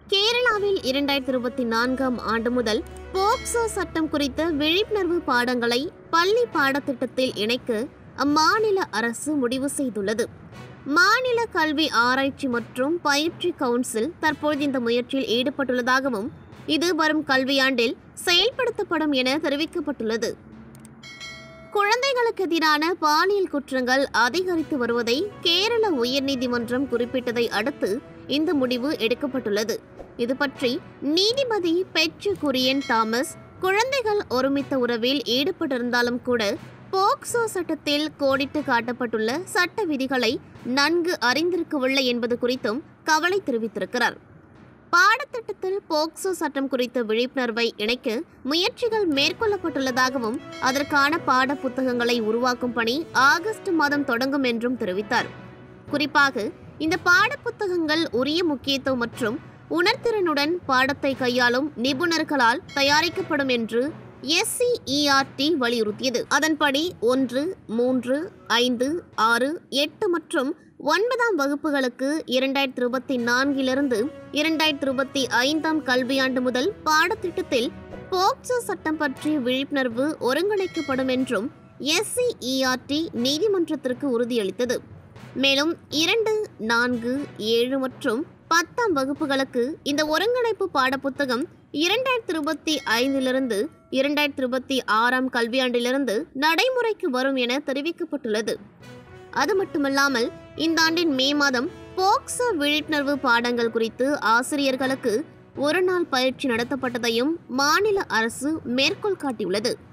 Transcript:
கேரளாவில் இரண்டாயிரத்தி இருபத்தி நான்காம் ஆண்டு முதல் போக்சோ சட்டம் குறித்த விழிப்புணர்வு பாடங்களை பள்ளி பாடத்திட்டத்தில் இணைக்க அம்மாநில அரசு முடிவு செய்துள்ளது மாநில கல்வி ஆராய்ச்சி மற்றும் பயிற்சி கவுன்சில் தற்போது இந்த முயற்சியில் ஈடுபட்டுள்ளதாகவும் இது வரும் கல்வியாண்டில் செயல்படுத்தப்படும் என தெரிவிக்கப்பட்டுள்ளது குழந்தைகளுக்கு எதிரான பாலியல் குற்றங்கள் அதிகரித்து வருவதை கேரள உயர்நீதிமன்றம் குறிப்பிட்டதை அடுத்து இந்த முடிவு எடுக்கப்பட்டுள்ளது இது பற்றி நீதிபதி பெட்ரு குரியன் தாமஸ் குழந்தைகள் ஒருமித்த உறவில் ஈடுபட்டிருந்தாலும் கூட போக்சோ சட்டத்தில் கோடிட்டு காட்டப்பட்டுள்ள சட்ட விதிகளை நன்கு அறிந்திருக்கவில்லை என்பது குறித்தும் கவலை தெரிவித்திருக்கிறார் பாடத்திட்டத்தில் போக்சோ சட்டம் குறித்த விழிப்புணர்வை இணைக்க முயற்சிகள் மேற்கொள்ளப்பட்டுள்ளதாகவும் அதற்கான பாட புத்தகங்களை உருவாக்கும் பணி ஆகஸ்ட் மாதம் தொடங்கும் என்றும் தெரிவித்தார் குறிப்பாக இந்த பாடப்புத்தகங்கள் உரிய முக்கியத்துவம் மற்றும் உணர்திறனுடன் பாடத்தை கையாளும் நிபுணர்களால் தயாரிக்கப்படும் என்று எஸ்சிஇஆர்டி வலியுறுத்தியது அதன்படி ஒன்று மூன்று ஐந்து ஆறு எட்டு மற்றும் ஒன்பதாம் வகுப்புகளுக்கு இரண்டாயிரத்தி இருபத்தி நான்கிலிருந்து இரண்டாயிரத்தி இருபத்தி ஐந்தாம் கல்வியாண்டு முதல் பாடத்திட்டத்தில் போக்சோ சட்டம் பற்றிய விழிப்புணர்வு ஒருங்கிணைக்கப்படும் என்றும் எஸ்சிஇஆர்டி நீதிமன்றத்திற்கு உறுதியளித்தது மேலும் இரண்டு நான்கு ஏழு மற்றும் பத்தாம் வகுப்புகளுக்கு இந்த ஒருங்கிணைப்பு பாடப்புத்தகம் இரண்டாயிரத்தி இருபத்தி ஐந்திலிருந்து இரண்டாயிரத்தி இருபத்தி ஆறாம் கல்வியாண்டிலிருந்து நடைமுறைக்கு வரும் என தெரிவிக்கப்பட்டுள்ளது அது மட்டுமல்லாமல் இந்த ஆண்டின் மே மாதம் போக்சோ விழிப்புணர்வு பாடங்கள் குறித்து ஆசிரியர்களுக்கு ஒரு நாள் பயிற்சி நடத்தப்பட்டதையும் மாநில அரசு மேற்கோள் காட்டியுள்ளது